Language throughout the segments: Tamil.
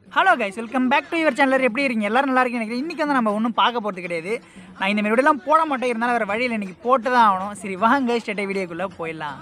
hello guys welcome back to your channel எப்படி இருக்கீங்க எல்லாரும் நல்லா இருக்கீங்க நினைக்கிறேன் இன்றைக்கி வந்து நம்ம ஒன்றும் பார்க்க போகிறது கிடையாது நான் இந்த மாதிரி வீடியோலாம் போட மாட்டேன் இருந்தாலும் வேறு வழியில் இன்றைக்கி போட்டு தான் ஆகணும் சரி வாங்க ஸ்டேட்டை வீடியோக்குள்ளே போயிடலாம்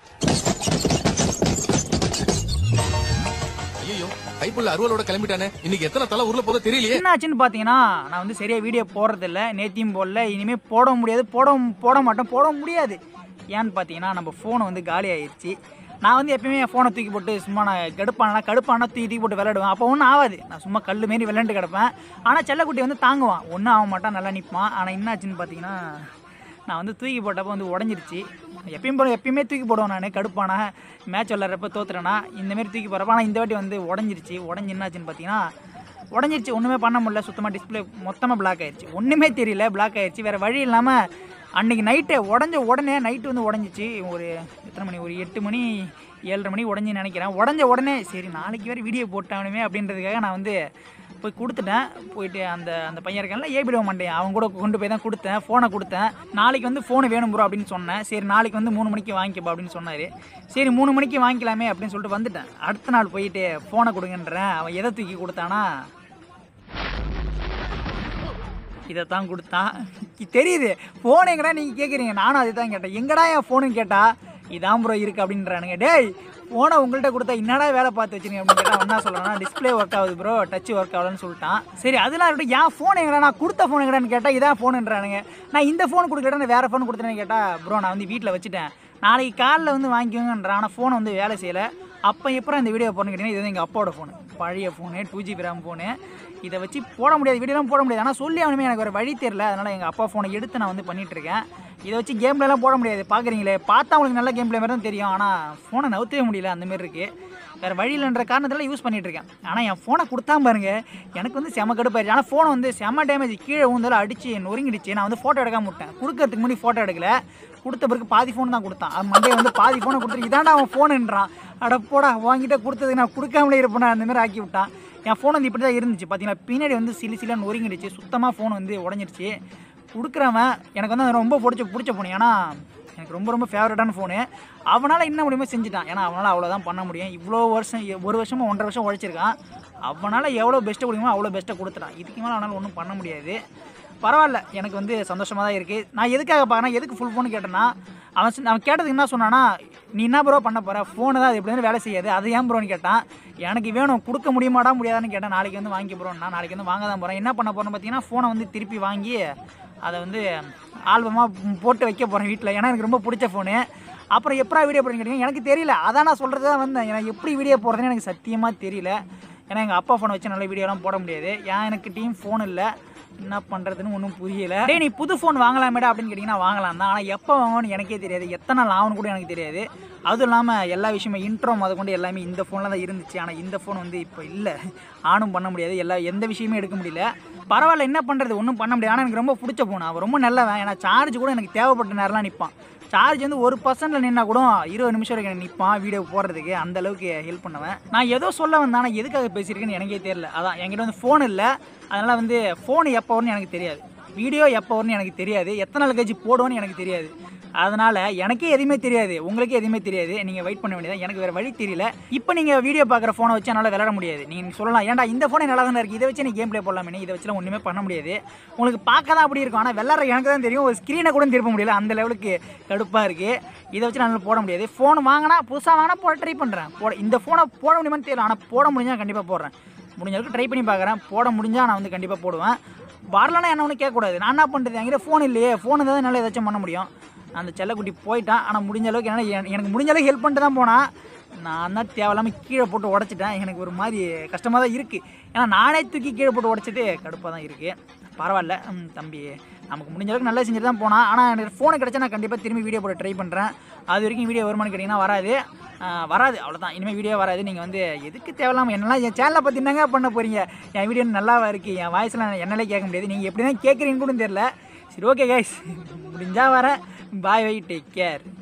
ஐயோ கைப்புள்ள அருவலோட கிளம்பிட்டானே இன்னைக்கு எத்தனை தலை ஊர்ல போதோ தெரியலையே என்ன ஆச்சுன்னு பார்த்தீங்கன்னா நான் வந்து சரியாக வீடியோ போடுறதில்ல நேத்தியும் போடல இனிமேல் போட முடியாது போட போட மாட்டேன் போட முடியாது ஏன்னு பார்த்தீங்கன்னா நம்ம ஃபோனை வந்து காலி ஆயிடுச்சு நான் வந்து எப்பயுமே என் ஃபோனை தூக்கி போட்டு சும்மா நான் கடுப்பானா கடுப்பானா தூக்கி தூக்கி போட்டு விளையாடுவேன் அப்போ ஒன்றும் ஆகாது நான் சும்மா கல் மாரி விளையாண்டு கிடப்பேன் ஆனால் செல்லக்குட்டி வந்து தாங்குவான் ஒன்றும் ஆக மாட்டான் நல்லா நிற்பான் ஆனால் என்ன ஆச்சுன்னு பார்த்தீங்கன்னா நான் வந்து தூக்கி போட்டப்போ வந்து உடஞ்சிருச்சு எப்பயும் போல எப்பயுமே தூக்கி போடுவேன் நான் கடுப்பானா மேட்ச் விளாட்றப்ப தோத்துறேன்னா இந்தமாரி தூக்கி போடுறப்ப ஆனால் இந்த வாட்டி வந்து உடஞ்சிருச்சு உடஞ்சி என்னாச்சுன்னு பார்த்தீங்கன்னா உடஞ்சிருச்சு ஒன்றுமே பண்ண முடியல சுத்தமாக டிஸ்பிளே மொத்தமாக பிளாக் ஆயிடுச்சு ஒன்றுமே தெரியல பிளாக் ஆயிடுச்சு வேறு வழி இல்லாமல் அன்றைக்கி நைட்டு உடஞ்ச உடனே நைட்டு வந்து உடஞ்சிச்சு ஒரு எத்தனை மணி ஒரு எட்டு மணி ஏழரை மணி உடஞ்சி நினைக்கிறேன் உடஞ்ச உடனே சரி நாளைக்கு வேறு வீடியோ போட்டானுமே அப்படின்றதுக்காக நான் வந்து போய் கொடுத்துட்டேன் போயிட்டு அந்த அந்த பையன் இருக்கான்ல ஏபிடுவ மாட்டேன் அவன் கூட கொண்டு போய் தான் கொடுத்தேன் ஃபோனை கொடுத்தேன் நாளைக்கு வந்து ஃபோனு வேணும் ப்ரோ அப்படின்னு சொன்னேன் சரி நாளைக்கு வந்து மூணு மணிக்கு வாங்கிக்கப்பா அப்படின்னு சொன்னார் சரி மூணு மணிக்கு வாங்கிக்கலாமே அப்படின்னு சொல்லிட்டு வந்துட்டேன் அடுத்த நாள் போயிட்டு ஃபோனை கொடுங்கன்றேன் அவன் எதை தூக்கி கொடுத்தானா இதை தான் கொடுத்தான் தெரியுது ஃபோன் எங்கடா நீங்கள் கேட்குறீங்க நானும் அதை தான் கேட்டேன் எங்கடா என் ஃபோனுன்னு கேட்டா இதான் ப்ரோ இருக்குது அப்படின்றானுங்க டேய் ஃபோனை உங்கள்கிட்ட கொடுத்தா என்னடா வேலை பார்த்து வச்சுருங்க அப்படின்னு கேட்டால் என்ன சொல்கிறேன்னா டிஸ்பிளே ஒர்க் ஆகுது ப்ரோ டச் ஒர்க் ஆகலன்னு சொல்லிட்டான் சரி அதெல்லாம் இருக்கட்டும் என் ஃபோன் எங்கடா நான் கொடுத்த ஃபோன் எங்கடான்னு கேட்டால் இதான் ஃபோனுன்றானுங்க நான் இந்த ஃபோன் கொடுக்கலடா நான் வேறு ஃபோன் கொடுத்தேன்னு கேட்டால் ப்ரோ நான் வந்து வீட்டில் வச்சுட்டேன் நாளைக்கு காலைல வந்து வாங்கிக்கோங்கன்றான் ஆனால் ஃபோனை வந்து வேலை செய்யலை அப்போ எப்போ இந்த வீடியோ போடணும் கேட்டிங்கன்னா இது வந்து எங்கள் அப்பாவோட ஃபோனு பழைய phone two GB RAM phone இதை வச்சு போட முடியாது வீடியோலாம் போட முடியாது ஆனால் சொல்லி அவனுமே எனக்கு ஒரு வழி தெரியல அதனால் எங்கள் அப்பா ஃபோனை எடுத்து நான் வந்து பண்ணிட்டு இருக்கேன் இதை வச்சு கேம் பிளேலாம் போட முடியாது பார்க்குறீங்களே பார்த்தா உங்களுக்கு நல்ல கேம் பிளே மாதிரி தான் தெரியும் ஆனால் ஃபோனை நவுத்தவே முடியல அந்த மாதிரி இருக்குது வேறு வழியிலன்ற காரணத்தில் யூஸ் பண்ணிட்டு இருக்கேன் ஆனால் என் ஃபோனை கொடுத்தா பாருங்க எனக்கு வந்து செம கடுப்பாயிருச்சு ஆனால் ஃபோனை வந்து செம டேமேஜ் கீழே ஊந்தாலும் அடிச்சு நொறுங்கிடுச்சு நான் வந்து ஃபோட்டோ எடுக்காம விட்டேன் கொடுக்கறதுக்கு முன்னாடி ஃபோட்டோ எடுக்கல கொடுத்த பிறகு பாதி ஃபோன் தான் கொடுத்தான் அது மண்டே வந்து பாதி ஃபோனை கொடுத்துட்டு இதாண்டா அவன் ஃபோனுன்றான் அட போடா வாங்கிட்ட கொடுத்ததுக்கு நான் கொடுக்காமலே இருப்பேன் அந்த மாதிரி ஆக்கி விட்டான் என் ஃபோன் வந்து இப்படி தான் இருந்துச்சு பார்த்தீங்கன்னா பின்னாடி வந்து சிலி சிலியாக நொறுங்கிடுச்சு சுத்தமாக ஃபோன் வந்து உடஞ்சிருச்சு கொடுக்குறவன் எனக்கு வந்து அது ரொம்ப பிடிச்ச பிடிச்ச ஃபோன் ஏன்னா எனக்கு ரொம்ப ரொம்ப ஃபேவரட்டான ஃபோனு அவனால் என்ன முடியுமோ செஞ்சுட்டான் ஏன்னா அவனால் அவ்வளோதான் பண்ண முடியும் இவ்வளோ வருஷம் ஒரு வருஷமோ ஒன்றரை வருஷம் உழைச்சிருக்கான் அவனால் எவ்வளோ பெஸ்ட்டை கொடுக்குமோ அவ்வளோ பெஸ்ட்டை கொடுத்துட்டான் இதுக்கு மேலே அவனால் ஒன்றும் பண்ண முடியாது பரவாயில்ல எனக்கு வந்து சந்தோஷமாக தான் இருக்குது நான் எதுக்காக பார்க்குறேன் எதுக்கு ஃபுல் ஃபோன் கேட்டேன்னா அவன் சொன்ன- அவன் கேட்டதுக்கு என்ன சொன்னான்னா நீ என்ன ப்ரோ பண்ண போகிற ஃபோனு தான் அது எப்படி இருந்தாலும் வேலை செய்யாது அது ஏன் ப்ரோன்னு கேட்டான் எனக்கு வேணும் கொடுக்க முடியுமாடா முடியாதான்னு கேட்டேன் நாளைக்கு வந்து வாங்கி ப்ரோன்னா நாளைக்கு வந்து வாங்க தான் போகிறேன் என்ன பண்ண போகிறேன்னு பார்த்தீங்கன்னா ஃபோனை வந்து திருப்பி வாங்கி அதை வந்து ஆல்பமாக போட்டு வைக்க போகிறேன் வீட்டில் ஏன்னா எனக்கு ரொம்ப பிடிச்ச ஃபோனு அப்புறம் எப்படா வீடியோ போடுறேன்னு கேட்டீங்க எனக்கு தெரியல அதான் நான் சொல்கிறது தான் வந்தேன் ஏன்னா எப்படி வீடியோ போடுறதுன்னு எனக்கு சத்தியமாக தெரியல ஏன்னா எங்கள் அப்பா ஃபோனை வச்சு நல்ல வீடியோலாம் போட முடியாது ஏன் எனக்கு டீம் ஃபோன் இல்லை என்ன பண்ணுறதுன்னு ஒன்றும் புரியல டேய் நீ புது ஃபோன் வாங்கலாமேடா அப்படின்னு கேட்டிங்கன்னா வாங்கலாம் தான் ஆனால் எப்போ வாங்கணும்னு எனக்கே தெரியாது எத்தனை நாள் ஆகணும் கூட எனக்கு தெரியாது அதுவும் இல்லாமல் எல்லா விஷயமே இன்ட்ரோ முத கொண்டு எல்லாமே இந்த ஃபோனில் தான் இருந்துச்சு ஆனால் இந்த ஃபோன் வந்து இப்போ இல்லை ஆனும் பண்ண முடியாது எல்லா எந்த விஷயமே எடுக்க முடியல பரவாயில்ல என்ன பண்ணுறது ஒன்றும் பண்ண முடியாது ஆனால் எனக்கு ரொம்ப பிடிச்ச ஃபோன் அவன் ரொம்ப நல்லவன் ஏன்னா சார்ஜ் கூட எனக்கு தேவைப்பட்ட நேரம்லாம் நிற்பான் சார்ஜ் வந்து ஒரு பர்சன்டில் நின்னா கூட இருபது நிமிஷம் வரைக்கும் எனக்கு நிற்பான் வீடியோ போடுறதுக்கு அந்த அளவுக்கு ஹெல்ப் பண்ணுவேன் நான் ஏதோ சொல்ல வந்தேன் ஆனால் எதுக்காக பேசியிருக்கேன்னு எனக்கே தெரியல அதான் என்கிட்ட வந்து ஃபோன் இல்லை அதனால் வந்து ஃபோன் எப்போ வரும்னு எனக்கு தெரியாது வீடியோ எப்போ வரும்னு எனக்கு தெரியாது எத்தனை நாள் கழிச்சு போடுவோன்னு எனக்கு தெரியாது அதனால் எனக்கே எதுவுமே தெரியாது உங்களுக்கே எதுவுமே தெரியாது நீங்கள் வெயிட் பண்ண வேண்டியது எனக்கு வேறு வழி தெரியல இப்போ நீங்கள் வீடியோ பார்க்குற ஃபோனை வச்சு என்னால் விளையாட முடியாது நீங்கள் சொல்லலாம் ஏன்டா இந்த ஃபோனே நல்லா தானே இருக்குது இதை வச்சு நீ கேம் ப்ளே போடலாமே இதை வச்சுலாம் ஒன்றுமே பண்ண முடியாது உங்களுக்கு பார்க்க தான் அப்படி இருக்கும் ஆனால் விளாட்ற எனக்கு தான் தெரியும் ஒரு ஸ்க்ரீனை கூட திருப்ப முடியல அந்த லெவலுக்கு கடுப்பாக இருக்குது இதை வச்சு நான் போட முடியாது ஃபோன் வாங்கினா புதுசாக வாங்கினா போட ட்ரை பண்ணுறேன் போட இந்த ஃபோனை போட முடியுமான்னு தெரியல ஆனால் போட முடிஞ்சால் கண்டிப்பாக போடுறேன் முடிஞ்ச அளவுக்கு ட்ரை பண்ணி பார்க்குறேன் போட முடிஞ்சால் நான் வந்து கண்டிப்பாக போடுவேன் வரலன்னா என்ன ஒன்று கேட்கக்கூடாது நான் என்ன பண்ணுறது என்கிட்ட ஃபோன் இல்லையே ஃபோன் இருந்தால் தான் என்னால் ஏதாச்சும் பண்ண முடியும் அந்த செல்லக்குட்டி போயிட்டான் ஆனால் முடிஞ்ச அளவுக்கு என்னால் எனக்கு முடிஞ்ச அளவுக்கு ஹெல்ப் பண்ணிட்டு தான் போனான் நான் தான் தேவையில்லாமல் கீழே போட்டு உடச்சிட்டேன் எனக்கு ஒரு மாதிரி கஷ்டமாக தான் இருக்குது ஏன்னா நானே தூக்கி கீழே போட்டு உடச்சிட்டு கடுப்பாக தான் இருக்குது பரவாயில்ல ம், தம்பி நமக்கு முடிஞ்ச அளவுக்கு நல்லா செஞ்சுட்டு தான் போனான் ஆனால் எனக்கு ஃபோனை கிடச்சா நான் கண்டிப்பாக திரும்பி வீடியோ போட ட்ரை பண்ணுறேன் அது வரைக்கும் வீடியோ வருமானு கேட்டிங்கன்னா வராது ஆ, வராது அவ்வளோதான் இனிமேல் வீடியோ வராது நீங்கள் வந்து எதுக்கு தேவையில்லாமல் என்னெல்லாம் என் சேனலை பற்றி என்னங்க பண்ண போகிறீங்க என் வீடியோ நல்லாவா இருக்குது என் வாய்ஸ்லாம் என்னாலே கேட்க முடியாது நீங்கள் எப்படி தான் கேட்குறீங்கன்னு கூட தெரில சரி ஓகே கைஸ் முடிஞ்சால் வரேன் பாய் வை டேக் கேர்